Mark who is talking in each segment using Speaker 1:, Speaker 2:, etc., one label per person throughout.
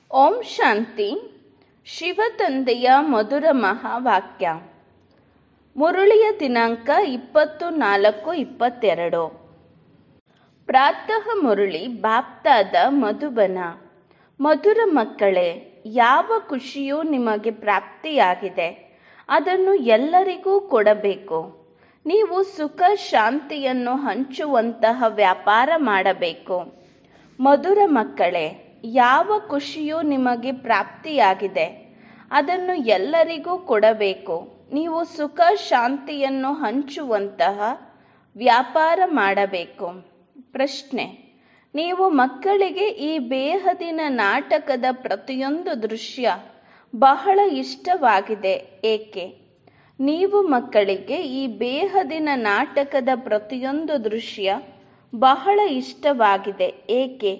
Speaker 1: ಓಂ ಶಾಂತಿ ಶಿವತಂದೆಯ ಮಧುರ ಮಹಾವಾಕ್ಯ ಮುರುಳಿಯ ದಿನಾಂಕ ಇಪ್ಪತ್ತು ನಾಲ್ಕು ಇಪ್ಪತ್ತೆರಡು ಪ್ರಾತಃ ಮುರುಳಿ ಬಾಪ್ತಾದ ಮಧುಬನ ಮಧುರ ಮಕ್ಕಳೇ ಯಾವ ಖುಷಿಯೂ ನಿಮಗೆ ಪ್ರಾಪ್ತಿಯಾಗಿದೆ ಅದನ್ನು ಎಲ್ಲರಿಗೂ ಕೊಡಬೇಕು ನೀವು ಸುಖ ಶಾಂತಿಯನ್ನು ಹಂಚುವಂತಹ ವ್ಯಾಪಾರ ಮಾಡಬೇಕು ಮಧುರ ಮಕ್ಕಳೇ ಯಾವ ಖುಷಿಯೂ ನಿಮಗೆ ಪ್ರಾಪ್ತಿಯಾಗಿದೆ ಅದನ್ನು ಎಲ್ಲರಿಗೂ ಕೊಡಬೇಕು ನೀವು ಸುಖ ಶಾಂತಿಯನ್ನು ಹಂಚುವಂತಹ ವ್ಯಾಪಾರ ಮಾಡಬೇಕು ಪ್ರಶ್ನೆ ನೀವು ಮಕ್ಕಳಿಗೆ ಈ ಬೇಹದಿನ ನಾಟಕದ ಪ್ರತಿಯೊಂದು ದೃಶ್ಯ ಬಹಳ ಇಷ್ಟವಾಗಿದೆ ಏಕೆ ನೀವು ಮಕ್ಕಳಿಗೆ ಈ ಬೇಹದಿನ ನಾಟಕದ ಪ್ರತಿಯೊಂದು ದೃಶ್ಯ ಬಹಳ ಇಷ್ಟವಾಗಿದೆ ಏಕೆ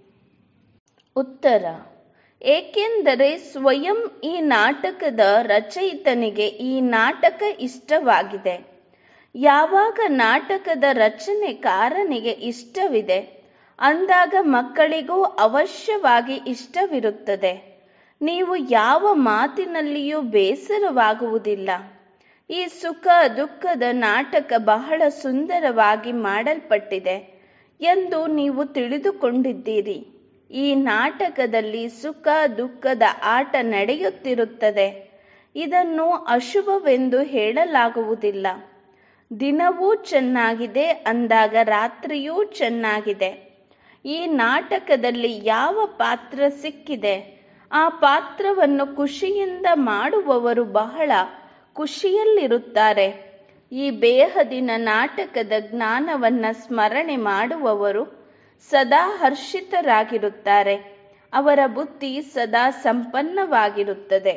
Speaker 1: ಉತ್ತರ ಏಕೆಂದರೆ ಸ್ವಯಂ ಈ ನಾಟಕದ ರಚಯಿತನಿಗೆ ಈ ನಾಟಕ ಇಷ್ಟವಾಗಿದೆ ಯಾವಾಗ ನಾಟಕದ ರಚನೆಕಾರನಿಗೆ ಇಷ್ಟವಿದೆ ಅಂದಾಗ ಮಕ್ಕಳಿಗೂ ಅವಶ್ಯವಾಗಿ ಇಷ್ಟವಿರುತ್ತದೆ ನೀವು ಯಾವ ಮಾತಿನಲ್ಲಿಯೂ ಬೇಸರವಾಗುವುದಿಲ್ಲ ಈ ಸುಖ ದುಃಖದ ನಾಟಕ ಬಹಳ ಸುಂದರವಾಗಿ ಮಾಡಲ್ಪಟ್ಟಿದೆ ಎಂದು ನೀವು ತಿಳಿದುಕೊಂಡಿದ್ದೀರಿ ಈ ನಾಟಕದಲ್ಲಿ ಸುಖ ದುಃಖದ ಆಟ ನಡೆಯುತ್ತಿರುತ್ತದೆ ಇದನ್ನು ಅಶುಭವೆಂದು ಹೇಳಲಾಗುವುದಿಲ್ಲ ದಿನವೂ ಚೆನ್ನಾಗಿದೆ ಅಂದಾಗ ರಾತ್ರಿಯೂ ಚೆನ್ನಾಗಿದೆ ಈ ನಾಟಕದಲ್ಲಿ ಯಾವ ಪಾತ್ರ ಸಿಕ್ಕಿದೆ ಆ ಪಾತ್ರವನ್ನು ಖುಷಿಯಿಂದ ಮಾಡುವವರು ಬಹಳ ಖುಷಿಯಲ್ಲಿರುತ್ತಾರೆ ಈ ಬೇಹದಿನ ನಾಟಕದ ಜ್ಞಾನವನ್ನ ಸ್ಮರಣೆ ಮಾಡುವವರು ಸದಾ ಹರ್ಷಿತರಾಗಿರುತ್ತಾರೆ ಅವರ ಬುದ್ಧಿ ಸದಾ ಸಂಪನ್ನವಾಗಿರುತ್ತದೆ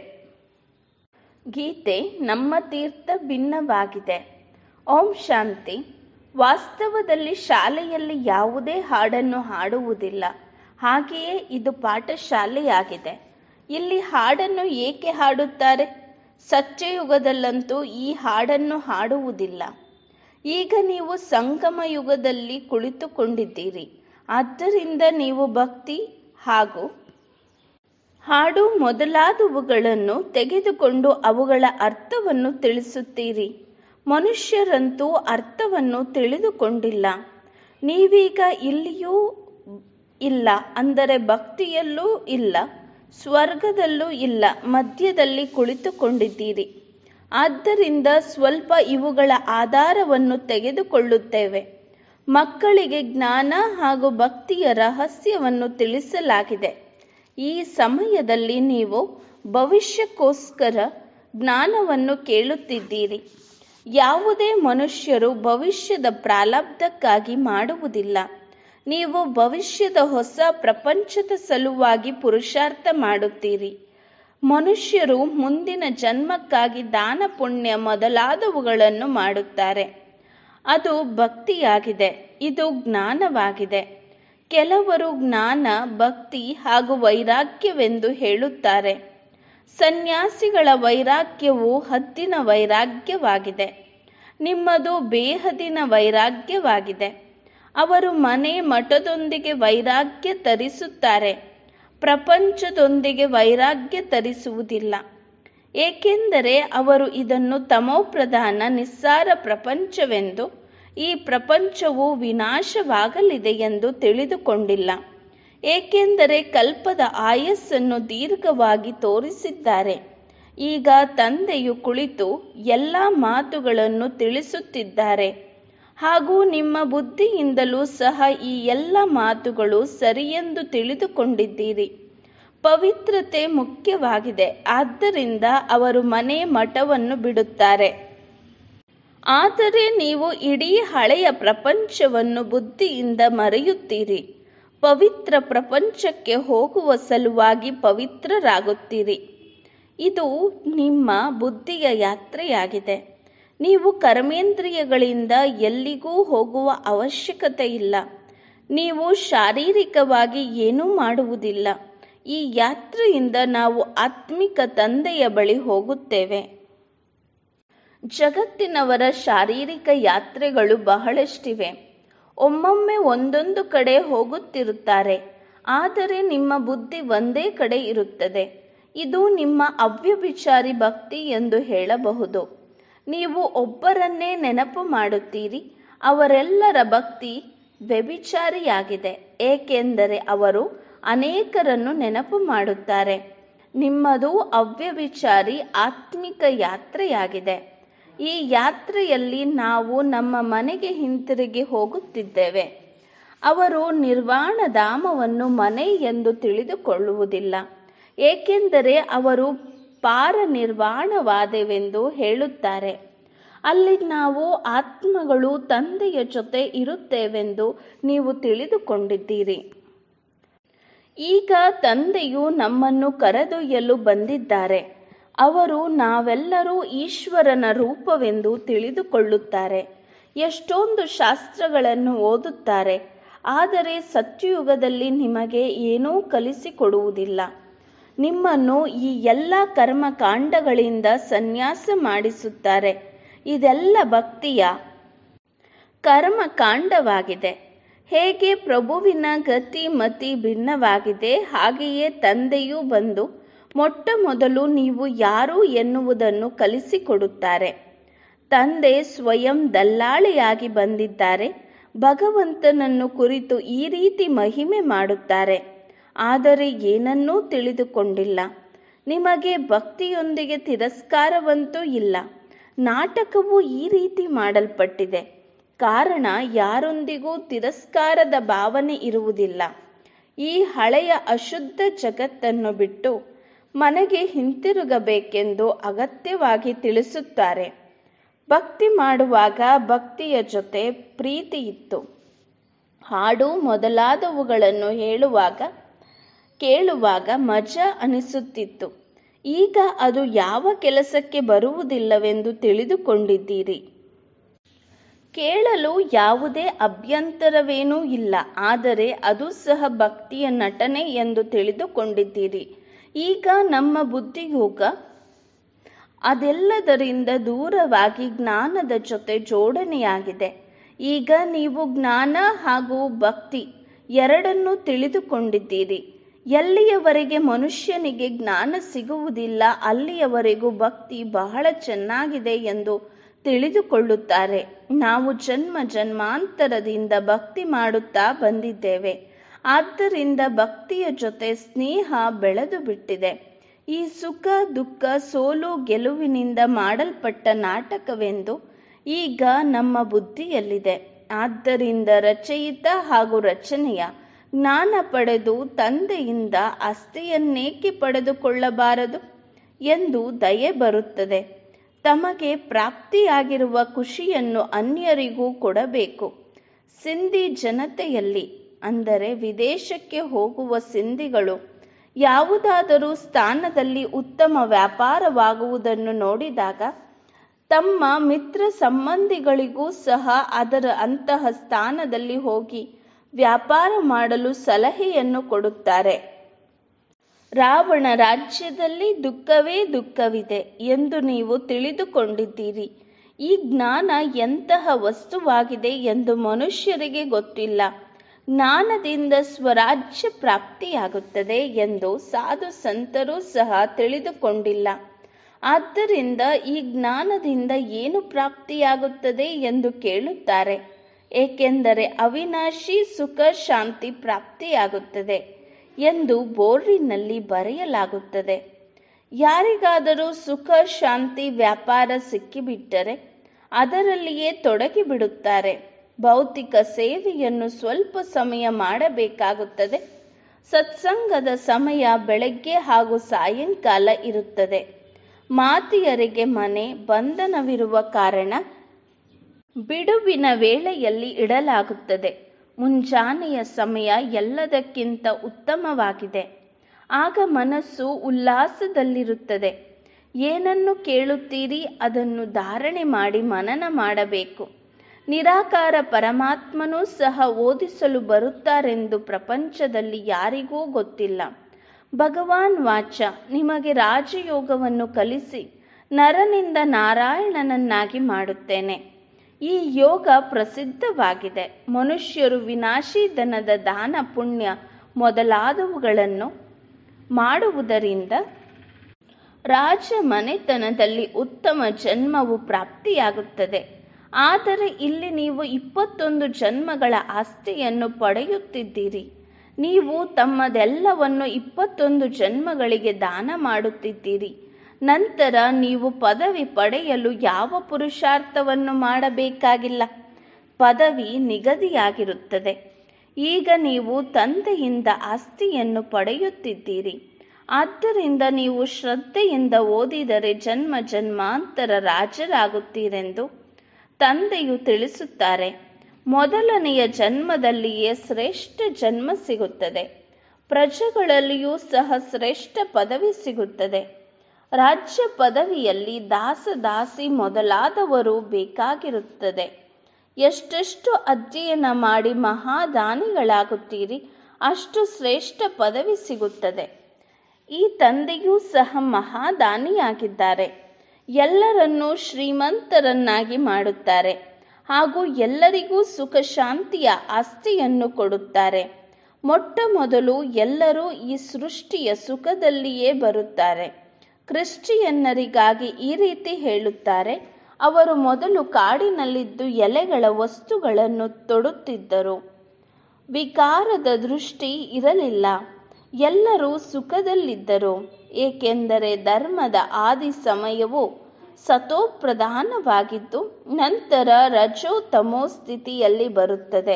Speaker 1: ಗೀತೆ ನಮ್ಮ ತೀರ್ಥ ಭಿನ್ನವಾಗಿದೆ ಓಂ ಶಾಂತಿ ವಾಸ್ತವದಲ್ಲಿ ಶಾಲೆಯಲ್ಲಿ ಯಾವುದೇ ಹಾಡನ್ನು ಹಾಡುವುದಿಲ್ಲ ಹಾಗೆಯೇ ಇದು ಪಾಠಶಾಲೆಯಾಗಿದೆ ಇಲ್ಲಿ ಹಾಡನ್ನು ಏಕೆ ಹಾಡುತ್ತಾರೆ ಸತ್ಯಯುಗದಲ್ಲಂತೂ ಈ ಹಾಡನ್ನು ಹಾಡುವುದಿಲ್ಲ ಈಗ ನೀವು ಸಂಗಮ ಯುಗದಲ್ಲಿ ಕುಳಿತುಕೊಂಡಿದ್ದೀರಿ ಆದ್ದರಿಂದ ನೀವು ಭಕ್ತಿ ಹಾಗೂ ಹಾಡು ಮೊದಲಾದವುಗಳನ್ನು ತೆಗೆದುಕೊಂಡು ಅವುಗಳ ಅರ್ಥವನ್ನು ತಿಳಿಸುತ್ತೀರಿ ಮನುಷ್ಯರಂತೂ ಅರ್ಥವನ್ನು ತಿಳಿದುಕೊಂಡಿಲ್ಲ ನೀವೀಗ ಇಲ್ಲಿಯೂ ಇಲ್ಲ ಅಂದರೆ ಭಕ್ತಿಯಲ್ಲೂ ಇಲ್ಲ ಸ್ವರ್ಗದಲ್ಲೂ ಇಲ್ಲ ಮಧ್ಯದಲ್ಲಿ ಕುಳಿತುಕೊಂಡಿದ್ದೀರಿ ಆದ್ದರಿಂದ ಸ್ವಲ್ಪ ಇವುಗಳ ಆಧಾರವನ್ನು ತೆಗೆದುಕೊಳ್ಳುತ್ತೇವೆ ಮಕ್ಕಳಿಗೆ ಜ್ಞಾನ ಹಾಗೂ ಭಕ್ತಿಯ ರಹಸ್ಯವನ್ನು ತಿಳಿಸಲಾಗಿದೆ ಈ ಸಮಯದಲ್ಲಿ ನೀವು ಭವಿಷ್ಯಕ್ಕೋಸ್ಕರ ಜ್ಞಾನವನ್ನು ಕೇಳುತ್ತಿದ್ದೀರಿ ಯಾವುದೇ ಮನುಷ್ಯರು ಭವಿಷ್ಯದ ಪ್ರಾರಬ್ಧಕ್ಕಾಗಿ ಮಾಡುವುದಿಲ್ಲ ನೀವು ಭವಿಷ್ಯದ ಹೊಸ ಪ್ರಪಂಚದ ಸಲುವಾಗಿ ಪುರುಷಾರ್ಥ ಮಾಡುತ್ತೀರಿ ಮನುಷ್ಯರು ಮುಂದಿನ ಜನ್ಮಕ್ಕಾಗಿ ದಾನ ಪುಣ್ಯ ಮೊದಲಾದವುಗಳನ್ನು ಮಾಡುತ್ತಾರೆ ಅದು ಭಕ್ತಿಯಾಗಿದೆ ಇದು ಜ್ಞಾನವಾಗಿದೆ ಕೆಲವರು ಜ್ಞಾನ ಭಕ್ತಿ ಹಾಗೂ ವೈರಾಗ್ಯವೆಂದು ಹೇಳುತ್ತಾರೆ ಸನ್ಯಾಸಿಗಳ ವೈರಾಗ್ಯವು ಹದ್ದಿನ ವೈರಾಗ್ಯವಾಗಿದೆ ನಿಮ್ಮದು ಬೇಹದಿನ ವೈರಾಗ್ಯವಾಗಿದೆ ಅವರು ಮನೆ ಮಠದೊಂದಿಗೆ ವೈರಾಗ್ಯ ತರಿಸುತ್ತಾರೆ ಪ್ರಪಂಚದೊಂದಿಗೆ ವೈರಾಗ್ಯ ತರಿಸುವುದಿಲ್ಲ ಏಕೆಂದರೆ ಅವರು ಇದನ್ನು ತಮೋಪ್ರಧಾನ ನಿಸ್ಸಾರ ಪ್ರಪಂಚವೆಂದು ಈ ಪ್ರಪಂಚವು ವಿನಾಶವಾಗಲಿದೆ ಎಂದು ತಿಳಿದುಕೊಂಡಿಲ್ಲ ಏಕೆಂದರೆ ಕಲ್ಪದ ಆಯಸ್ಸನ್ನು ದೀರ್ಘವಾಗಿ ತೋರಿಸಿದ್ದಾರೆ ಈಗ ತಂದೆಯು ಕುಳಿತು ಎಲ್ಲ ಮಾತುಗಳನ್ನು ತಿಳಿಸುತ್ತಿದ್ದಾರೆ ಹಾಗೂ ನಿಮ್ಮ ಬುದ್ಧಿಯಿಂದಲೂ ಸಹ ಈ ಎಲ್ಲ ಮಾತುಗಳು ಸರಿಯೆಂದು ತಿಳಿದುಕೊಂಡಿದ್ದೀರಿ ಪವಿತ್ರತೆ ಮುಖ್ಯವಾಗಿದೆ ಆದ್ದರಿಂದ ಅವರು ಮನೆ ಮಠವನ್ನು ಬಿಡುತ್ತಾರೆ ಆದರೆ ನೀವು ಇಡೀ ಹಳೆಯ ಪ್ರಪಂಚವನ್ನು ಬುದ್ಧಿಯಿಂದ ಮರೆಯುತ್ತೀರಿ ಪವಿತ್ರ ಪ್ರಪಂಚಕ್ಕೆ ಹೋಗುವ ಸಲುವಾಗಿ ಪವಿತ್ರರಾಗುತ್ತೀರಿ ಇದು ನಿಮ್ಮ ಬುದ್ಧಿಯ ಯಾತ್ರೆಯಾಗಿದೆ ನೀವು ಕರ್ಮೇಂದ್ರಿಯಗಳಿಂದ ಎಲ್ಲಿಗೂ ಹೋಗುವ ಅವಶ್ಯಕತೆ ಇಲ್ಲ ನೀವು ಶಾರೀರಿಕವಾಗಿ ಏನೂ ಮಾಡುವುದಿಲ್ಲ ಈ ಯಾತ್ರೆಯಿಂದ ನಾವು ಆತ್ಮಿಕ ತಂದೆಯ ಬಳಿ ಹೋಗುತ್ತೇವೆ ಜಗತ್ತಿನವರ ಶಾರೀರಿಕ ಯಾತ್ರೆಗಳು ಬಹಳಷ್ಟಿವೆ ಒಮ್ಮೊಮ್ಮೆ ಒಂದೊಂದು ಕಡೆ ಹೋಗುತ್ತಿರುತ್ತಾರೆ ಆದರೆ ನಿಮ್ಮ ಬುದ್ಧಿ ಒಂದೇ ಕಡೆ ಇರುತ್ತದೆ ಇದು ನಿಮ್ಮ ಅವ್ಯಭಿಚಾರಿ ಭಕ್ತಿ ಎಂದು ಹೇಳಬಹುದು ನೀವು ಒಬ್ಬರನ್ನೇ ನೆನಪು ಮಾಡುತ್ತೀರಿ ಅವರೆಲ್ಲರ ಭಕ್ತಿ ವ್ಯಭಿಚಾರಿಯಾಗಿದೆ ಏಕೆಂದರೆ ಅವರು ಅನೇಕರನ್ನು ನೆನಪು ಮಾಡುತ್ತಾರೆ ನಿಮ್ಮದು ಅವ್ಯವಿಚಾರಿ ಆತ್ಮಿಕ ಯಾತ್ರೆಯಾಗಿದೆ ಈ ಯಾತ್ರೆಯಲ್ಲಿ ನಾವು ನಮ್ಮ ಮನೆಗೆ ಹಿಂತಿರುಗಿ ಹೋಗುತ್ತಿದ್ದೇವೆ ಅವರು ನಿರ್ವಾಣಧಾಮವನ್ನು ಮನೆ ಎಂದು ತಿಳಿದುಕೊಳ್ಳುವುದಿಲ್ಲ ಏಕೆಂದರೆ ಅವರು ಪಾರ ನಿರ್ವಾಣವಾದೆವೆಂದು ಹೇಳುತ್ತಾರೆ ಅಲ್ಲಿ ನಾವು ಆತ್ಮಗಳು ತಂದೆಯ ಜೊತೆ ಇರುತ್ತೇವೆಂದು ನೀವು ತಿಳಿದುಕೊಂಡಿದ್ದೀರಿ ಈಗ ತಂದೆಯು ನಮ್ಮನ್ನು ಕರೆದೊಯ್ಯಲು ಬಂದಿದ್ದಾರೆ ಅವರು ನಾವೆಲ್ಲರೂ ಈಶ್ವರನ ರೂಪವೆಂದು ತಿಳಿದುಕೊಳ್ಳುತ್ತಾರೆ ಎಷ್ಟೊಂದು ಶಾಸ್ತ್ರಗಳನ್ನು ಓದುತ್ತಾರೆ ಆದರೆ ಸತ್ಯಯುಗದಲ್ಲಿ ನಿಮಗೆ ಏನೂ ಕಲಿಸಿಕೊಡುವುದಿಲ್ಲ ನಿಮ್ಮನ್ನು ಈ ಎಲ್ಲ ಕರ್ಮಕಾಂಡಗಳಿಂದ ಸನ್ಯಾಸ ಮಾಡಿಸುತ್ತಾರೆ ಇದೆಲ್ಲ ಭಕ್ತಿಯ ಕರ್ಮಕಾಂಡವಾಗಿದೆ ಹೇಗೆ ಪ್ರಭುವಿನ ಗತಿ ಮತಿ ಭಿನ್ನವಾಗಿದೆ ಹಾಗೆಯೇ ತಂದೆಯೂ ಬಂದು ಮೊಟ್ಟ ಮೊದಲು ನೀವು ಯಾರು ಎನ್ನುವುದನ್ನು ಕಲಿಸಿಕೊಡುತ್ತಾರೆ ತಂದೆ ಸ್ವಯಂ ದಲ್ಲಾಳಿಯಾಗಿ ಬಂದಿದ್ದಾರೆ ಭಗವಂತನನ್ನು ಕುರಿತು ಈ ರೀತಿ ಮಹಿಮೆ ಮಾಡುತ್ತಾರೆ ಆದರೆ ಏನನ್ನೂ ತಿಳಿದುಕೊಂಡಿಲ್ಲ ನಿಮಗೆ ಭಕ್ತಿಯೊಂದಿಗೆ ತಿರಸ್ಕಾರವಂತೂ ಇಲ್ಲ ನಾಟಕವು ಈ ರೀತಿ ಮಾಡಲ್ಪಟ್ಟಿದೆ ಕಾರಣ ಯಾರೊಂದಿಗೂ ತಿರಸ್ಕಾರದ ಭಾವನೆ ಇರುವುದಿಲ್ಲ ಈ ಹಳೆಯ ಅಶುದ್ಧ ಜಗತ್ತನ್ನು ಬಿಟ್ಟು ಮನೆಗೆ ಹಿಂತಿರುಗಬೇಕೆಂದು ಅಗತ್ಯವಾಗಿ ತಿಳಿಸುತ್ತಾರೆ ಭಕ್ತಿ ಮಾಡುವಾಗ ಭಕ್ತಿಯ ಜೊತೆ ಪ್ರೀತಿ ಇತ್ತು ಹಾಡು ಮೊದಲಾದವುಗಳನ್ನು ಹೇಳುವಾಗ ಕೇಳುವಾಗ ಮಜಾ ಅನಿಸುತ್ತಿತ್ತು ಈಗ ಅದು ಯಾವ ಕೆಲಸಕ್ಕೆ ಬರುವುದಿಲ್ಲವೆಂದು ತಿಳಿದುಕೊಂಡಿದ್ದೀರಿ ಕೇಳಲು ಯಾವುದೇ ಅಭ್ಯಂತರವೇನೂ ಇಲ್ಲ ಆದರೆ ಅದು ಸಹ ಭಕ್ತಿಯ ನಟನೆ ಎಂದು ತಿಳಿದುಕೊಂಡಿದ್ದೀರಿ ಈಗ ನಮ್ಮ ಬುದ್ಧಿಯೋಗ ಅದೆಲ್ಲದರಿಂದ ದೂರವಾಗಿ ಜ್ಞಾನದ ಜೊತೆ ಜೋಡಣೆಯಾಗಿದೆ ಈಗ ನೀವು ಜ್ಞಾನ ಹಾಗೂ ಭಕ್ತಿ ಎರಡನ್ನೂ ತಿಳಿದುಕೊಂಡಿದ್ದೀರಿ ಎಲ್ಲಿಯವರೆಗೆ ಮನುಷ್ಯನಿಗೆ ಜ್ಞಾನ ಸಿಗುವುದಿಲ್ಲ ಅಲ್ಲಿಯವರೆಗೂ ಭಕ್ತಿ ಬಹಳ ಚೆನ್ನಾಗಿದೆ ಎಂದು ತಿಳಿದುಕೊಳ್ಳುತ್ತಾರೆ ನಾವು ಜನ್ಮ ಜನ್ಮಾಂತರದಿಂದ ಭಕ್ತಿ ಮಾಡುತ್ತಾ ಬಂದಿದ್ದೇವೆ ಆದ್ದರಿಂದ ಭಕ್ತಿಯ ಜೊತೆ ಸ್ನೇಹ ಬೆಳೆದು ಬಿಟ್ಟಿದೆ ಈ ಸುಖ ದುಃಖ ಸೋಲು ಗೆಲುವಿನಿಂದ ಮಾಡಲ್ಪಟ್ಟ ನಾಟಕವೆಂದು ಈಗ ನಮ್ಮ ಬುದ್ಧಿಯಲ್ಲಿದೆ ಆದ್ದರಿಂದ ರಚಯಿತ ಹಾಗೂ ರಚನೆಯ ಜ್ಞಾನ ಪಡೆದು ತಂದೆಯಿಂದ ಅಸ್ಥಿಯನ್ನೇಕೆ ಪಡೆದುಕೊಳ್ಳಬಾರದು ಎಂದು ದಯೆ ಬರುತ್ತದೆ ತಮಗೆ ಪ್ರಾಪ್ತಿಯಾಗಿರುವ ಖುಷಿಯನ್ನು ಅನ್ಯರಿಗೂ ಕೊಡಬೇಕು ಸಿಂಧಿ ಜನತೆಯಲ್ಲಿ ಅಂದರೆ ವಿದೇಶಕ್ಕೆ ಹೋಗುವ ಸಿಂಧಿಗಳು ಯಾವುದಾದರೂ ಸ್ಥಾನದಲ್ಲಿ ಉತ್ತಮ ವ್ಯಾಪಾರವಾಗುವುದನ್ನು ನೋಡಿದಾಗ ತಮ್ಮ ಮಿತ್ರ ಸಂಬಂಧಿಗಳಿಗೂ ಸಹ ಅದರ ಅಂತಹ ಸ್ಥಾನದಲ್ಲಿ ಹೋಗಿ ವ್ಯಾಪಾರ ಮಾಡಲು ಸಲಹೆಯನ್ನು ಕೊಡುತ್ತಾರೆ ರಾವಣ ರಾಜ್ಯದಲ್ಲಿ ದುಃಖವೇ ದುಃಖವಿದೆ ಎಂದು ನೀವು ತಿಳಿದುಕೊಂಡಿದ್ದೀರಿ ಈ ಜ್ಞಾನ ಎಂತಹ ವಸ್ತುವಾಗಿದೆ ಎಂದು ಮನುಷ್ಯರಿಗೆ ಗೊತ್ತಿಲ್ಲ ಜ್ಞಾನದಿಂದ ಸ್ವರಾಜ್ಯ ಪ್ರಾಪ್ತಿಯಾಗುತ್ತದೆ ಎಂದು ಸಾಧು ಸಂತರೂ ಸಹ ತಿಳಿದುಕೊಂಡಿಲ್ಲ ಆದ್ದರಿಂದ ಈ ಜ್ಞಾನದಿಂದ ಏನು ಪ್ರಾಪ್ತಿಯಾಗುತ್ತದೆ ಎಂದು ಕೇಳುತ್ತಾರೆ ಏಕೆಂದರೆ ಅವಿನಾಶಿ ಸುಖ ಶಾಂತಿ ಪ್ರಾಪ್ತಿಯಾಗುತ್ತದೆ ಎಂದು ಬೋರ್ಡಿನಲ್ಲಿ ಬರೆಯಲಾಗುತ್ತದೆ ಯಾರಿಗಾದರೂ ಸುಖ ಶಾಂತಿ ವ್ಯಾಪಾರ ಸಿಕ್ಕಿಬಿಟ್ಟರೆ ಅದರಲ್ಲಿಯೇ ತೊಡಗಿಬಿಡುತ್ತಾರೆ ಭೌತಿಕ ಸೇವೆಯನ್ನು ಸ್ವಲ್ಪ ಸಮಯ ಮಾಡಬೇಕಾಗುತ್ತದೆ ಸತ್ಸಂಗದ ಸಮಯ ಬೆಳಗ್ಗೆ ಹಾಗೂ ಸಾಯಂಕಾಲ ಇರುತ್ತದೆ ಮಾತೆಯರಿಗೆ ಮನೆ ಬಂಧನವಿರುವ ಕಾರಣ ಬಿಡುವಿನ ವೇಳೆಯಲ್ಲಿ ಇಡಲಾಗುತ್ತದೆ ಮುಂಜಾನೆಯ ಸಮಯ ಎಲ್ಲದಕ್ಕಿಂತ ಉತ್ತಮವಾಗಿದೆ ಆಗ ಮನಸ್ಸು ಉಲ್ಲಾಸದಲ್ಲಿರುತ್ತದೆ ಏನನ್ನು ಕೇಳುತ್ತೀರಿ ಅದನ್ನು ಧಾರಣೆ ಮಾಡಿ ಮನನ ಮಾಡಬೇಕು ನಿರಾಕಾರ ಪರಮಾತ್ಮನೂ ಸಹ ಓದಿಸಲು ಬರುತ್ತಾರೆಂದು ಪ್ರಪಂಚದಲ್ಲಿ ಯಾರಿಗೂ ಗೊತ್ತಿಲ್ಲ ಭಗವಾನ್ ವಾಚ ನಿಮಗೆ ರಾಜಯೋಗವನ್ನು ಕಲಿಸಿ ನರನಿಂದ ನಾರಾಯಣನನ್ನಾಗಿ ಮಾಡುತ್ತೇನೆ ಈ ಯೋಗ ಪ್ರಸಿದ್ಧವಾಗಿದೆ ಮನುಷ್ಯರು ವಿನಾಶಿ ಧನದ ದಾನ ಪುಣ್ಯ ಮೊದಲಾದವುಗಳನ್ನು ಮಾಡುವುದರಿಂದ ರಾಜ ಮನೆತನದಲ್ಲಿ ಉತ್ತಮ ಜನ್ಮವು ಪ್ರಾಪ್ತಿಯಾಗುತ್ತದೆ ಆದರೆ ಇಲ್ಲಿ ನೀವು ಇಪ್ಪತ್ತೊಂದು ಜನ್ಮಗಳ ಆಸ್ತಿಯನ್ನು ಪಡೆಯುತ್ತಿದ್ದೀರಿ ನೀವು ತಮ್ಮದೆಲ್ಲವನ್ನು ಇಪ್ಪತ್ತೊಂದು ಜನ್ಮಗಳಿಗೆ ದಾನ ಮಾಡುತ್ತಿದ್ದೀರಿ ನಂತರ ನೀವು ಪದವಿ ಪಡೆಯಲು ಯಾವ ಪುರುಷಾರ್ಥವನ್ನು ಮಾಡಬೇಕಾಗಿಲ್ಲ ಪದವಿ ನಿಗದಿಯಾಗಿರುತ್ತದೆ ಈಗ ನೀವು ತಂದೆಯಿಂದ ಆಸ್ತಿಯನ್ನು ಪಡೆಯುತ್ತಿದ್ದೀರಿ ಆದ್ದರಿಂದ ನೀವು ಶ್ರದ್ಧೆಯಿಂದ ಓದಿದರೆ ಜನ್ಮ ಜನ್ಮಾಂತರ ರಾಜರಾಗುತ್ತೀರೆಂದು ತಂದೆಯು ತಿಳಿಸುತ್ತಾರೆ ಮೊದಲನೆಯ ಜನ್ಮದಲ್ಲಿಯೇ ಶ್ರೇಷ್ಠ ಜನ್ಮ ಸಿಗುತ್ತದೆ ಪ್ರಜೆಗಳಲ್ಲಿಯೂ ಸಹ ಶ್ರೇಷ್ಠ ಪದವಿ ಸಿಗುತ್ತದೆ ರಾಜ್ಯ ಪದವಿಯಲ್ಲಿ ದಾಸ ದಾಸಿ ಮೊದಲಾದವರು ಬೇಕಾಗಿರುತ್ತದೆ ಎಷ್ಟೆಷ್ಟು ಅಧ್ಯಯನ ಮಾಡಿ ಮಹಾದಾನಿಗಳಾಗುತ್ತೀರಿ ಅಷ್ಟು ಶ್ರೇಷ್ಠ ಪದವಿ ಸಿಗುತ್ತದೆ ಈ ತಂದೆಯೂ ಸಹ ಮಹಾದಾನಿಯಾಗಿದ್ದಾರೆ ಎಲ್ಲರನ್ನೂ ಶ್ರೀಮಂತರನ್ನಾಗಿ ಮಾಡುತ್ತಾರೆ ಹಾಗೂ ಎಲ್ಲರಿಗೂ ಸುಖ ಶಾಂತಿಯ ಆಸ್ತಿಯನ್ನು ಕೊಡುತ್ತಾರೆ ಮೊಟ್ಟ ಮೊದಲು ಎಲ್ಲರೂ ಈ ಸೃಷ್ಟಿಯ ಸುಖದಲ್ಲಿಯೇ ಬರುತ್ತಾರೆ ಕ್ರಿಶ್ಚಿಯನ್ನರಿಗಾಗಿ ಈ ರೀತಿ ಹೇಳುತ್ತಾರೆ ಅವರು ಮೊದಲು ಕಾಡಿನಲ್ಲಿದ್ದು ಎಲೆಗಳ ವಸ್ತುಗಳನ್ನು ತೊಡುತ್ತಿದ್ದರು ವಿಕಾರದ ದೃಷ್ಟಿ ಇರಲಿಲ್ಲ ಎಲ್ಲರೂ ಸುಖದಲ್ಲಿದ್ದರು ಏಕೆಂದರೆ ಧರ್ಮದ ಆದಿ ಸಮಯವು ಸತೋಪ್ರಧಾನವಾಗಿದ್ದು ನಂತರ ರಜೋ ತಮೋ ಸ್ಥಿತಿಯಲ್ಲಿ ಬರುತ್ತದೆ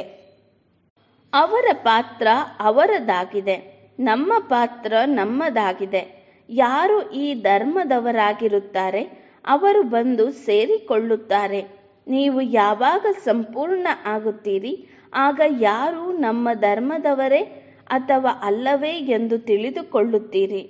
Speaker 1: ಅವರ ಪಾತ್ರ ಅವರದಾಗಿದೆ ನಮ್ಮ ಪಾತ್ರ ನಮ್ಮದಾಗಿದೆ ಯಾರು ಈ ಧರ್ಮದವರಾಗಿರುತ್ತಾರೆ ಅವರು ಬಂದು ಸೇರಿಕೊಳ್ಳುತ್ತಾರೆ ನೀವು ಯಾವಾಗ ಸಂಪೂರ್ಣ ಆಗುತ್ತೀರಿ ಆಗ ಯಾರು ನಮ್ಮ ಧರ್ಮದವರೇ ಅಥವಾ ಅಲ್ಲವೇ ಎಂದು ತಿಳಿದುಕೊಳ್ಳುತ್ತೀರಿ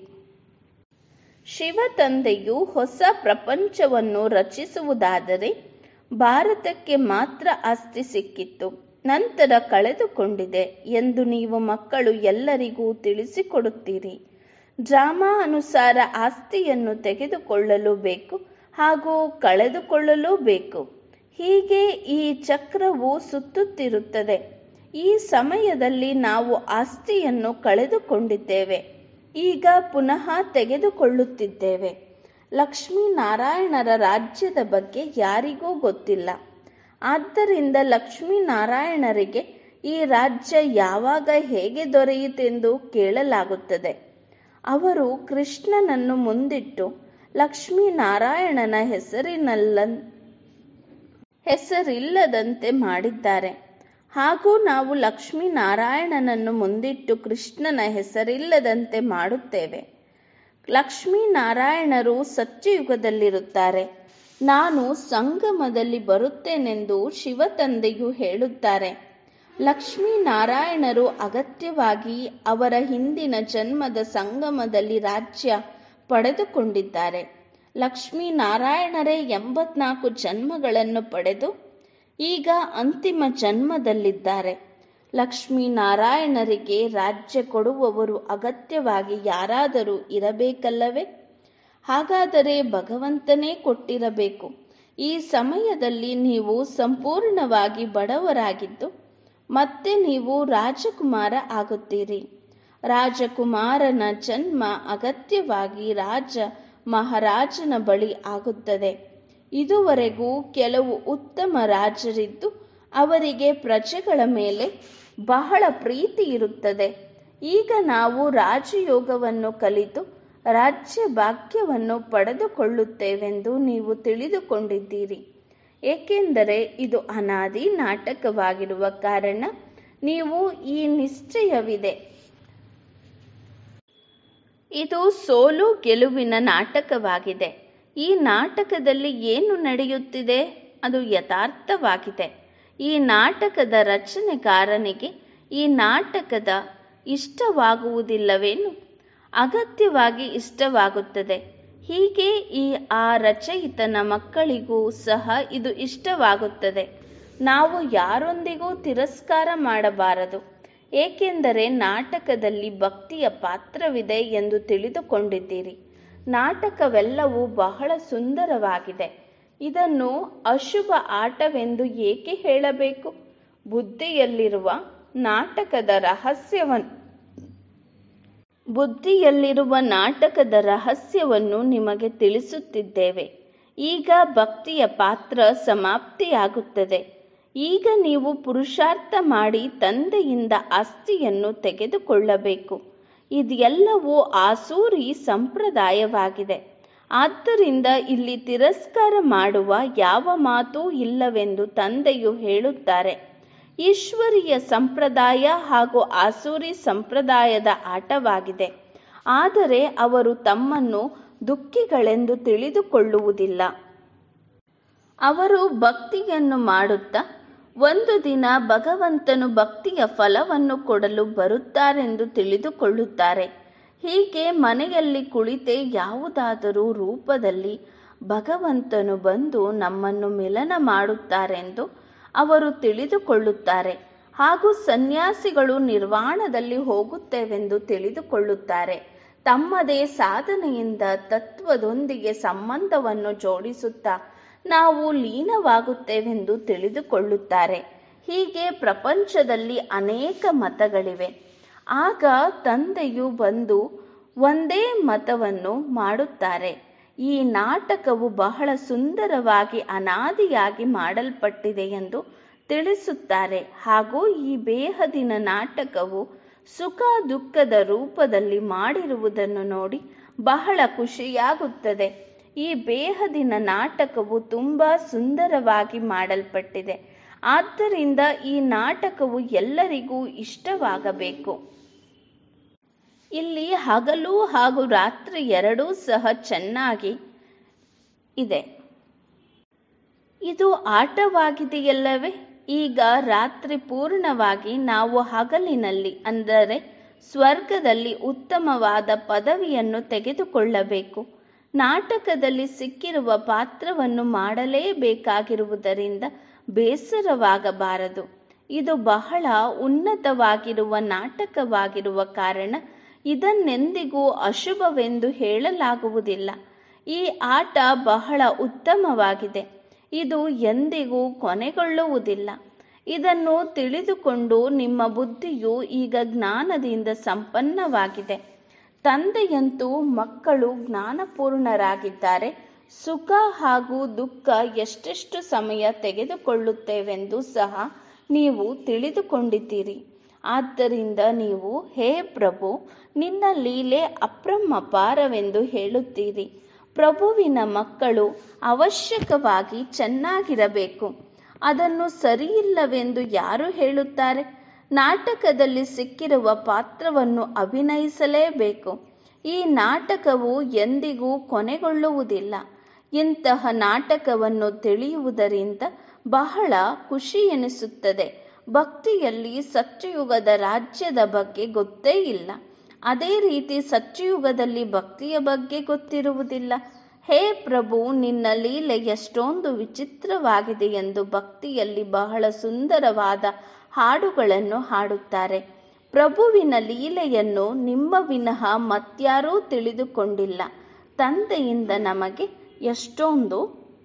Speaker 1: ಶಿವ ತಂದೆಯು ಹೊಸ ಪ್ರಪಂಚವನ್ನು ರಚಿಸುವುದಾದರೆ ಭಾರತಕ್ಕೆ ಮಾತ್ರ ಆಸ್ತಿ ಸಿಕ್ಕಿತ್ತು ನಂತರ ಕಳೆದುಕೊಂಡಿದೆ ಎಂದು ನೀವು ಮಕ್ಕಳು ಎಲ್ಲರಿಗೂ ತಿಳಿಸಿಕೊಡುತ್ತೀರಿ ಡ್ರಾಮಾ ಅನುಸಾರ ಆಸ್ತಿಯನ್ನು ತೆಗೆದುಕೊಳ್ಳಲು ಬೇಕು ಹಾಗೂ ಕಳೆದುಕೊಳ್ಳಲೂ ಬೇಕು ಹೀಗೆ ಈ ಚಕ್ರವು ಸುತ್ತುತ್ತಿರುತ್ತದೆ ಈ ಸಮಯದಲ್ಲಿ ನಾವು ಆಸ್ತಿಯನ್ನು ಕಳೆದುಕೊಂಡಿದ್ದೇವೆ ಈಗ ಪುನಃ ತೆಗೆದುಕೊಳ್ಳುತ್ತಿದ್ದೇವೆ ಲಕ್ಷ್ಮೀನಾರಾಯಣರ ರಾಜ್ಯದ ಬಗ್ಗೆ ಯಾರಿಗೂ ಗೊತ್ತಿಲ್ಲ ಆದ್ದರಿಂದ ಲಕ್ಷ್ಮೀನಾರಾಯಣರಿಗೆ ಈ ರಾಜ್ಯ ಯಾವಾಗ ಹೇಗೆ ದೊರೆಯಿತೆಂದು ಕೇಳಲಾಗುತ್ತದೆ ಅವರು ಕೃಷ್ಣನನ್ನು ಮುಂದಿಟ್ಟು ಲಕ್ಷ್ಮೀನಾರಾಯಣನ ಹೆಸರಿನಲ್ಲ ಹೆಸರಿಲ್ಲದಂತೆ ಮಾಡಿದ್ದಾರೆ ಹಾಗೂ ನಾವು ಲಕ್ಷ್ಮೀನಾರಾಯಣನನ್ನು ಮುಂದಿಟ್ಟು ಕೃಷ್ಣನ ಹೆಸರಿಲ್ಲದಂತೆ ಮಾಡುತ್ತೇವೆ ಲಕ್ಷ್ಮೀನಾರಾಯಣರು ಸತ್ಯಯುಗದಲ್ಲಿರುತ್ತಾರೆ ನಾನು ಸಂಗಮದಲ್ಲಿ ಬರುತ್ತೇನೆಂದು ಶಿವತಂದೆಯು ಹೇಳುತ್ತಾರೆ ಲಕ್ಷ್ಮೀನಾರಾಯಣರು ಅಗತ್ಯವಾಗಿ ಅವರ ಹಿಂದಿನ ಜನ್ಮದ ಸಂಗಮದಲ್ಲಿ ರಾಜ್ಯ ಪಡೆದುಕೊಂಡಿದ್ದಾರೆ ಲಕ್ಷ್ಮೀನಾರಾಯಣರೇ ಎಂಬತ್ನಾಲ್ಕು ಜನ್ಮಗಳನ್ನು ಪಡೆದು ಈಗ ಅಂತಿಮ ಜನ್ಮದಲ್ಲಿದ್ದಾರೆ ಲಕ್ಷ್ಮೀನಾರಾಯಣರಿಗೆ ರಾಜ್ಯ ಕೊಡುವವರು ಅಗತ್ಯವಾಗಿ ಯಾರಾದರೂ ಇರಬೇಕಲ್ಲವೇ ಹಾಗಾದರೆ ಭಗವಂತನೇ ಕೊಟ್ಟಿರಬೇಕು ಈ ಸಮಯದಲ್ಲಿ ನೀವು ಸಂಪೂರ್ಣವಾಗಿ ಬಡವರಾಗಿದ್ದು ಮತ್ತೆ ನೀವು ರಾಜಕುಮಾರ ಆಗುತ್ತೀರಿ ರಾಜಕುಮಾರನ ಜನ್ಮ ಅಗತ್ಯವಾಗಿ ರಾಜ ಮಹಾರಾಜನ ಬಳಿ ಆಗುತ್ತದೆ ಇದುವರೆಗೂ ಕೆಲವು ಉತ್ತಮ ರಾಜರಿದ್ದು ಅವರಿಗೆ ಪ್ರಜೆಗಳ ಮೇಲೆ ಬಹಳ ಪ್ರೀತಿ ಇರುತ್ತದೆ ಈಗ ನಾವು ರಾಜಯೋಗವನ್ನು ಕಲಿತು ರಾಜ್ಯ ಭಾಗ್ಯವನ್ನು ಪಡೆದುಕೊಳ್ಳುತ್ತೇವೆಂದು ನೀವು ತಿಳಿದುಕೊಂಡಿದ್ದೀರಿ ಏಕೆಂದರೆ ಇದು ಅನಾದಿ ನಾಟಕವಾಗಿರುವ ಕಾರಣ ನೀವು ಈ ನಿಶ್ಚಯವಿದೆ ಇದು ಸೋಲು ಗೆಲುವಿನ ನಾಟಕವಾಗಿದೆ ಈ ನಾಟಕದಲ್ಲಿ ಏನು ನಡೆಯುತ್ತಿದೆ ಅದು ಯಥಾರ್ಥವಾಗಿದೆ ಈ ನಾಟಕದ ರಚನೆಗಾರನಿಗೆ ಈ ನಾಟಕದ ಇಷ್ಟವಾಗುವುದಿಲ್ಲವೇನು ಅಗತ್ಯವಾಗಿ ಇಷ್ಟವಾಗುತ್ತದೆ ಹೀಗೆ ಈ ಆ ರಚಯಿತನ ಮಕ್ಕಳಿಗೂ ಸಹ ಇದು ಇಷ್ಟವಾಗುತ್ತದೆ ನಾವು ಯಾರೊಂದಿಗೂ ತಿರಸ್ಕಾರ ಮಾಡಬಾರದು ಏಕೆಂದರೆ ನಾಟಕದಲ್ಲಿ ಭಕ್ತಿಯ ಪಾತ್ರವಿದೆ ಎಂದು ತಿಳಿದುಕೊಂಡಿದ್ದೀರಿ ನಾಟಕವೆಲ್ಲವೂ ಬಹಳ ಸುಂದರವಾಗಿದೆ ಇದನ್ನು ಅಶುಭ ಆಟವೆಂದು ಏಕೆ ಹೇಳಬೇಕು ಬುದ್ಧಿಯಲ್ಲಿರುವ ನಾಟಕದ ರಹಸ್ಯವನ್ನು ಬುದ್ಧಿಯಲ್ಲಿರುವ ನಾಟಕದ ರಹಸ್ಯವನ್ನು ನಿಮಗೆ ತಿಳಿಸುತ್ತಿದ್ದೇವೆ ಈಗ ಭಕ್ತಿಯ ಪಾತ್ರ ಸಮಾಪ್ತಿಯಾಗುತ್ತದೆ ಈಗ ನೀವು ಪುರುಷಾರ್ಥ ಮಾಡಿ ತಂದೆಯಿಂದ ಆಸ್ತಿಯನ್ನು ತೆಗೆದುಕೊಳ್ಳಬೇಕು ಇದೆಲ್ಲವೂ ಆಸೂರಿ ಸಂಪ್ರದಾಯವಾಗಿದೆ ಆದ್ದರಿಂದ ಇಲ್ಲಿ ತಿರಸ್ಕಾರ ಮಾಡುವ ಯಾವ ಮಾತೂ ಇಲ್ಲವೆಂದು ತಂದೆಯು ಹೇಳುತ್ತಾರೆ ಈಶ್ವರೀಯ ಸಂಪ್ರದಾಯ ಹಾಗೂ ಆಸೂರಿ ಸಂಪ್ರದಾಯದ ಆಟವಾಗಿದೆ ಆದರೆ ಅವರು ತಮ್ಮನ್ನು ದುಃಖಿಗಳೆಂದು ತಿಳಿದುಕೊಳ್ಳುವುದಿಲ್ಲ ಅವರು ಭಕ್ತಿಯನ್ನು ಮಾಡುತ್ತಾ ಒಂದು ದಿನ ಭಗವಂತನು ಭಕ್ತಿಯ ಫಲವನ್ನು ಕೊಡಲು ಬರುತ್ತಾರೆಂದು ತಿಳಿದುಕೊಳ್ಳುತ್ತಾರೆ ಹೀಗೆ ಮನೆಯಲ್ಲಿ ಕುಳಿತೇ ಯಾವುದಾದರೂ ರೂಪದಲ್ಲಿ ಭಗವಂತನು ಬಂದು ನಮ್ಮನ್ನು ಮಿಲನ ಮಾಡುತ್ತಾರೆಂದು ಅವರು ತಿಳಿದುಕೊಳ್ಳುತ್ತಾರೆ ಹಾಗೂ ಸನ್ಯಾಸಿಗಳು ನಿರ್ವಾಣದಲ್ಲಿ ಹೋಗುತ್ತೇವೆಂದು ತಿಳಿದುಕೊಳ್ಳುತ್ತಾರೆ ತಮ್ಮದೇ ಸಾಧನೆಯಿಂದ ತತ್ವದೊಂದಿಗೆ ಸಂಬಂಧವನ್ನು ಜೋಡಿಸುತ್ತಾ ನಾವು ಲೀನವಾಗುತ್ತೇವೆಂದು ತಿಳಿದುಕೊಳ್ಳುತ್ತಾರೆ ಹೀಗೆ ಪ್ರಪಂಚದಲ್ಲಿ ಅನೇಕ ಮತಗಳಿವೆ ಆಗ ತಂದೆಯು ಬಂದು ಒಂದೇ ಮತವನ್ನು ಮಾಡುತ್ತಾರೆ ಈ ನಾಟಕವು ಬಹಳ ಸುಂದರವಾಗಿ ಅನಾದಿಯಾಗಿ ಮಾಡಲ್ಪಟ್ಟಿದೆ ಎಂದು ತಿಳಿಸುತ್ತಾರೆ ಹಾಗೂ ಈ ಬೇಹದಿನ ನಾಟಕವು ಸುಖ ದುಃಖದ ರೂಪದಲ್ಲಿ ಮಾಡಿರುವುದನ್ನು ನೋಡಿ ಬಹಳ ಖುಷಿಯಾಗುತ್ತದೆ ಈ ಬೇಹದಿನ ನಾಟಕವು ತುಂಬಾ ಸುಂದರವಾಗಿ ಮಾಡಲ್ಪಟ್ಟಿದೆ ಆದ್ದರಿಂದ ಈ ನಾಟಕವು ಎಲ್ಲರಿಗೂ ಇಷ್ಟವಾಗಬೇಕು ಇಲ್ಲಿ ಹಗಲು ಹಾಗೂ ರಾತ್ರಿ ಎರಡೂ ಸಹ ಚೆನ್ನಾಗಿ ಇದೆ ಇದು ಆಟವಾಗಿದೆಯಲ್ಲವೇ ಈಗ ರಾತ್ರಿ ಪೂರ್ಣವಾಗಿ ನಾವು ಹಗಲಿನಲ್ಲಿ ಅಂದರೆ ಸ್ವರ್ಗದಲ್ಲಿ ಉತ್ತಮವಾದ ಪದವಿಯನ್ನು ತೆಗೆದುಕೊಳ್ಳಬೇಕು ನಾಟಕದಲ್ಲಿ ಸಿಕ್ಕಿರುವ ಪಾತ್ರವನ್ನು ಮಾಡಲೇಬೇಕಾಗಿರುವುದರಿಂದ ಬೇಸರವಾಗಬಾರದು ಇದು ಬಹಳ ಉನ್ನತವಾಗಿರುವ ನಾಟಕವಾಗಿರುವ ಕಾರಣ ಇದನ್ನೆಂದಿಗೂ ಅಶುಭವೆಂದು ಹೇಳಲಾಗುವುದಿಲ್ಲ ಈ ಆಟ ಬಹಳ ಉತ್ತಮವಾಗಿದೆ ಇದು ಎಂದಿಗೂ ಕೊನೆಗೊಳ್ಳುವುದಿಲ್ಲ ಇದನ್ನು ತಿಳಿದುಕೊಂಡು ನಿಮ್ಮ ಬುದ್ಧಿಯು ಈಗ ಜ್ಞಾನದಿಂದ ಸಂಪನ್ನವಾಗಿದೆ ತಂದೆಯಂತೂ ಮಕ್ಕಳು ಜ್ಞಾನಪೂರ್ಣರಾಗಿದ್ದಾರೆ ಸುಖ ಹಾಗೂ ದುಃಖ ಎಷ್ಟೆಷ್ಟು ಸಮಯ ತೆಗೆದುಕೊಳ್ಳುತ್ತೇವೆಂದು ಸಹ ನೀವು ತಿಳಿದುಕೊಂಡಿದ್ದೀರಿ ಆದ್ದರಿಂದ ನೀವು ಹೇ ಪ್ರಭು ನಿನ್ನ ಲೀಲೆ ಅಪ್ರಮಪಾರವೆಂದು ಹೇಳುತ್ತೀರಿ ಪ್ರಭುವಿನ ಮಕ್ಕಳು ಅವಶ್ಯಕವಾಗಿ ಚೆನ್ನಾಗಿರಬೇಕು ಅದನ್ನು ಸರಿಯಿಲ್ಲವೆಂದು ಯಾರು ಹೇಳುತ್ತಾರೆ ನಾಟಕದಲ್ಲಿ ಸಿಕ್ಕಿರುವ ಪಾತ್ರವನ್ನು ಅಭಿನಯಿಸಲೇಬೇಕು ಈ ನಾಟಕವು ಎಂದಿಗೂ ಕೊನೆಗೊಳ್ಳುವುದಿಲ್ಲ ಇಂತಹ ನಾಟಕವನ್ನು ತಿಳಿಯುವುದರಿಂದ ಬಹಳ ಖುಷಿ ಎನಿಸುತ್ತದೆ ಭಕ್ತಿಯಲ್ಲಿ ಸತ್ಯಯುಗದ ರಾಜ್ಯದ ಬಗ್ಗೆ ಗೊತ್ತೇ ಇಲ್ಲ ಅದೇ ರೀತಿ ಸತ್ಯಯುಗದಲ್ಲಿ ಭಕ್ತಿಯ ಬಗ್ಗೆ ಗೊತ್ತಿರುವುದಿಲ್ಲ ಹೇ ಪ್ರಭು ನಿನ್ನ ಲೀಲೆ ಎಷ್ಟೊಂದು ವಿಚಿತ್ರವಾಗಿದೆ ಎಂದು ಭಕ್ತಿಯಲ್ಲಿ ಬಹಳ ಸುಂದರವಾದ ಹಾಡುಗಳನ್ನು ಹಾಡುತ್ತಾರೆ ಪ್ರಭುವಿನ ಲೀಲೆಯನ್ನು ನಿಮ್ಮ ವಿನಃ ಮತ್ಯಾರೂ ತಿಳಿದುಕೊಂಡಿಲ್ಲ ತಂದೆಯಿಂದ ನಮಗೆ ಎಷ್ಟೊಂದು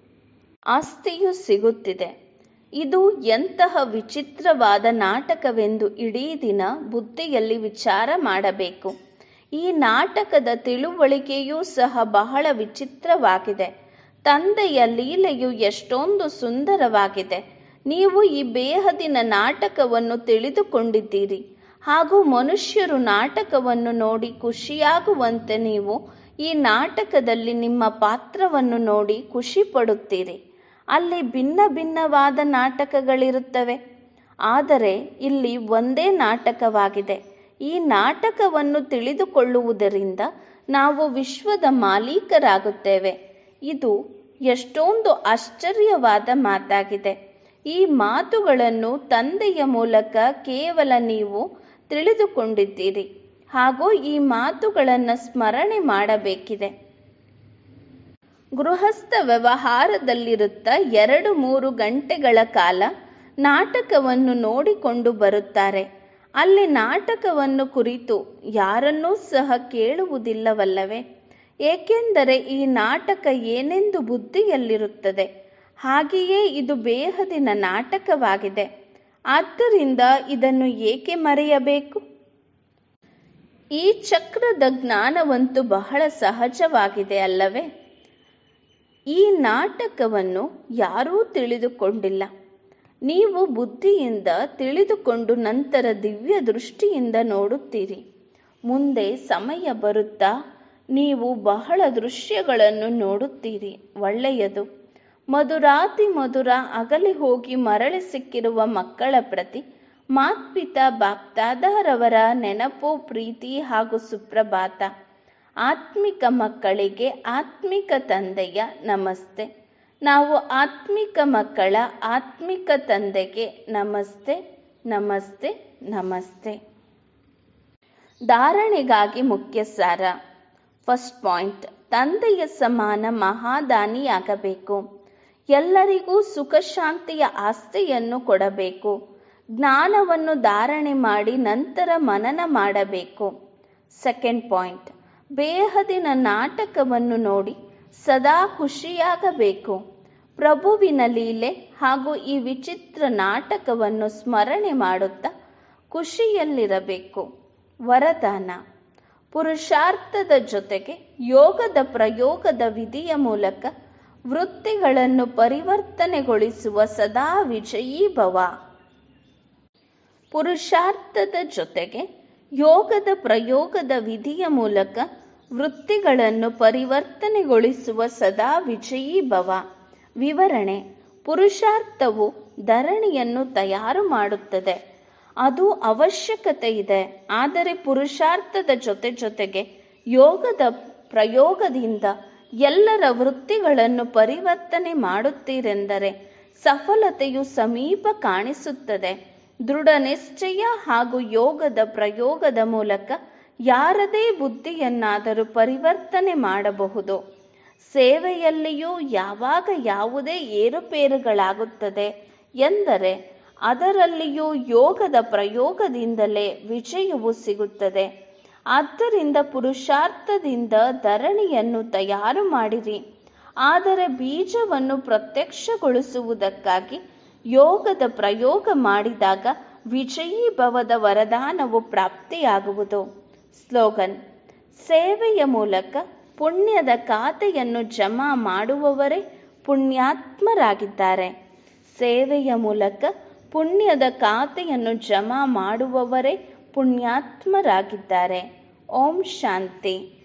Speaker 1: ಆಸ್ತಿಯು ಸಿಗುತ್ತಿದೆ ಇದು ಎಂತಹ ವಿಚಿತ್ರವಾದ ನಾಟಕವೆಂದು ಇಡೀ ದಿನ ಬುದ್ಧಿಯಲ್ಲಿ ವಿಚಾರ ಮಾಡಬೇಕು ಈ ನಾಟಕದ ತಿಳುವಳಿಕೆಯೂ ಸಹ ಬಹಳ ವಿಚಿತ್ರವಾಗಿದೆ ತಂದೆಯ ಲೀಲೆಯು ಎಷ್ಟೊಂದು ಸುಂದರವಾಗಿದೆ ನೀವು ಈ ಬೇಹದಿನ ನಾಟಕವನ್ನು ತಿಳಿದುಕೊಂಡಿದ್ದೀರಿ ಹಾಗೂ ಮನುಷ್ಯರು ನಾಟಕವನ್ನು ನೋಡಿ ಖುಷಿಯಾಗುವಂತೆ ನೀವು ಈ ನಾಟಕದಲ್ಲಿ ನಿಮ್ಮ ಪಾತ್ರವನ್ನು ನೋಡಿ ಖುಷಿ ಪಡುತ್ತೀರಿ ಅಲ್ಲಿ ಭಿನ್ನ ಭಿನ್ನವಾದ ನಾಟಕಗಳಿರುತ್ತವೆ ಆದರೆ ಇಲ್ಲಿ ಒಂದೇ ನಾಟಕವಾಗಿದೆ ಈ ನಾಟಕವನ್ನು ತಿಳಿದುಕೊಳ್ಳುವುದರಿಂದ ನಾವು ವಿಶ್ವದ ಮಾಲೀಕರಾಗುತ್ತೇವೆ ಇದು ಎಷ್ಟೊಂದು ಆಶ್ಚರ್ಯವಾದ ಮಾತಾಗಿದೆ ಈ ಮಾತುಗಳನ್ನು ತಂದೆಯ ಮೂಲಕ ಕೇವಲ ನೀವು ತಿಳಿದುಕೊಂಡಿದ್ದೀರಿ ಹಾಗೂ ಈ ಮಾತುಗಳನ್ನು ಸ್ಮರಣೆ ಮಾಡಬೇಕಿದೆ ಗೃಹಸ್ಥ ವ್ಯವಹಾರದಲ್ಲಿರುತ್ತ ಎರಡು ಮೂರು ಗಂಟೆಗಳ ಕಾಲ ನಾಟಕವನ್ನು ನೋಡಿಕೊಂಡು ಬರುತ್ತಾರೆ ಅಲ್ಲಿ ನಾಟಕವನ್ನು ಕುರಿತು ಯಾರನ್ನೂ ಸಹ ಕೇಳುವುದಿಲ್ಲವಲ್ಲವೇ ಏಕೆಂದರೆ ಈ ನಾಟಕ ಏನೆಂದು ಬುದ್ಧಿಯಲ್ಲಿರುತ್ತದೆ ಹಾಗೆಯೇ ಇದು ಬೇಹದಿನ ನಾಟಕವಾಗಿದೆ ಆದ್ದರಿಂದ ಇದನ್ನು ಏಕೆ ಮರೆಯಬೇಕು ಈ ಚಕ್ರದ ಜ್ಞಾನವಂತೂ ಬಹಳ ಸಹಜವಾಗಿದೆ ಅಲ್ಲವೇ ಈ ನಾಟಕವನ್ನು ಯಾರೂ ತಿಳಿದುಕೊಂಡಿಲ್ಲ ನೀವು ಬುದ್ಧಿಯಿಂದ ತಿಳಿದುಕೊಂಡು ನಂತರ ದಿವ್ಯ ದೃಷ್ಟಿಯಿಂದ ನೋಡುತ್ತೀರಿ ಮುಂದೆ ಸಮಯ ಬರುತ್ತಾ ನೀವು ಬಹಳ ದೃಶ್ಯಗಳನ್ನು ನೋಡುತ್ತೀರಿ ಒಳ್ಳೆಯದು ಮಧುರಾತಿ ಮಧುರ ಅಗಲಿ ಹೋಗಿ ಮರಳಿ ಸಿಕ್ಕಿರುವ ಮಕ್ಕಳ ಪ್ರತಿ ಮಾತ್ಪಿತಾ ಬಾಪ್ತಾದರವರ ನೆನಪು ಪ್ರೀತಿ ಹಾಗೂ ಸುಪ್ರಭಾತ ಆತ್ಮಿಕ ಮಕ್ಕಳಿಗೆ ಆತ್ಮಿಕ ತಂದೆಯ ನಮಸ್ತೆ ನಾವು ಆತ್ಮಿಕ ಮಕ್ಕಳ ಆತ್ಮಿಕ ತಂದೆಗೆ ನಮಸ್ತೆ ನಮಸ್ತೆ ನಮಸ್ತೆ ಧಾರಣೆಗಾಗಿ ಮುಖ್ಯ ಸಾರ ಫಸ್ಟ್ ಪಾಯಿಂಟ್ ತಂದೆಯ ಸಮಾನ ಮಹಾದಾನಿಯಾಗಬೇಕು ಎಲ್ಲರಿಗೂ ಸುಖ ಶಾಂತಿಯ ಆಸ್ತಿಯನ್ನು ಕೊಡಬೇಕು ಜ್ಞಾನವನ್ನು ಧಾರಣೆ ಮಾಡಿ ನಂತರ ಮನನ ಮಾಡಬೇಕು ಸೆಕೆಂಡ್ ಪಾಯಿಂಟ್ ಬೇಹದಿನ ನಾಟಕವನ್ನು ನೋಡಿ ಸದಾ ಖುಷಿಯಾಗಬೇಕು ಪ್ರಭುವಿನ ಲೀಲೆ ಹಾಗೂ ಈ ವಿಚಿತ್ರ ನಾಟಕವನ್ನು ಸ್ಮರಣೆ ಮಾಡುತ್ತಾ ಖುಷಿಯಲ್ಲಿರಬೇಕು ವರದಾನ ಪುರುಷಾರ್ಥದ ಜೊತೆಗೆ ಯೋಗದ ಪ್ರಯೋಗದ ವಿಧಿಯ ಮೂಲಕ ವೃತ್ತಿಗಳನ್ನು ಪರಿವರ್ತನೆಗೊಳಿಸುವ ಸದಾ ವಿಜಯೀ ಭವ ಪುರುಷಾರ್ಥದ ಜೊತೆಗೆ ಯೋಗದ ಪ್ರಯೋಗದ ವಿಧಿಯ ಮೂಲಕ ವೃತ್ತಿಗಳನ್ನು ಪರಿವರ್ತನೆಗೊಳಿಸುವ ಸದಾ ವಿಜಯೀ ಭವ ವಿವರಣೆ ಪುರುಷಾರ್ಥವು ಧರಣಿಯನ್ನು ತಯಾರು ಮಾಡುತ್ತದೆ ಅದು ಅವಶ್ಯಕತೆ ಇದೆ ಆದರೆ ಪುರುಷಾರ್ಥದ ಜೊತೆ ಜೊತೆಗೆ ಯೋಗದ ಪ್ರಯೋಗದಿಂದ ಎಲ್ಲರ ವೃತ್ತಿಗಳನ್ನು ಪರಿವರ್ತನೆ ಮಾಡುತ್ತೀರೆಂದರೆ ಸಫಲತೆಯು ಸಮೀಪ ಕಾಣಿಸುತ್ತದೆ ದೃಢ ನಿಶ್ಚಯ ಹಾಗೂ ಯೋಗದ ಪ್ರಯೋಗದ ಮೂಲಕ ಯಾರದೇ ಬುದ್ಧಿಯನ್ನಾದರೂ ಪರಿವರ್ತನೆ ಮಾಡಬಹುದು ಸೇವೆಯಲ್ಲಿಯೂ ಯಾವಾಗ ಯಾವುದೇ ಏರುಪೇರುಗಳಾಗುತ್ತದೆ ಎಂದರೆ ಅದರಲ್ಲಿಯೂ ಯೋಗದ ಪ್ರಯೋಗದಿಂದಲೇ ವಿಜಯವು ಸಿಗುತ್ತದೆ ಆದ್ದರಿಂದ ಪುರುಷಾರ್ಥದಿಂದ ಧರಣಿಯನ್ನು ತಯಾರು ಮಾಡಿರಿ ಆದರೆ ಬೀಜವನ್ನು ಪ್ರತ್ಯಕ್ಷಗೊಳಿಸುವುದಕ್ಕಾಗಿ ಯೋಗದ ಪ್ರಯೋಗ ಮಾಡಿದಾಗ ವಿಜಯೀ ಭವದ ವರದಾನವು ಪ್ರಾಪ್ತಿಯಾಗುವುದು ಸ್ಲೋಗನ್ ಸೇವೆಯ ಮೂಲಕ ಪುಣ್ಯದ ಖಾತೆಯನ್ನು ಜಮಾ ಮಾಡುವವರೇ ಪುಣ್ಯಾತ್ಮರಾಗಿದ್ದಾರೆ ಸೇವೆಯ ಮೂಲಕ ಪುಣ್ಯದ ಖಾತೆಯನ್ನು ಜಮಾ ಮಾಡುವವರೇ ಪುಣ್ಯಾತ್ಮರಾಗಿದ್ದಾರೆ ಓಂ ಶಾಂತಿ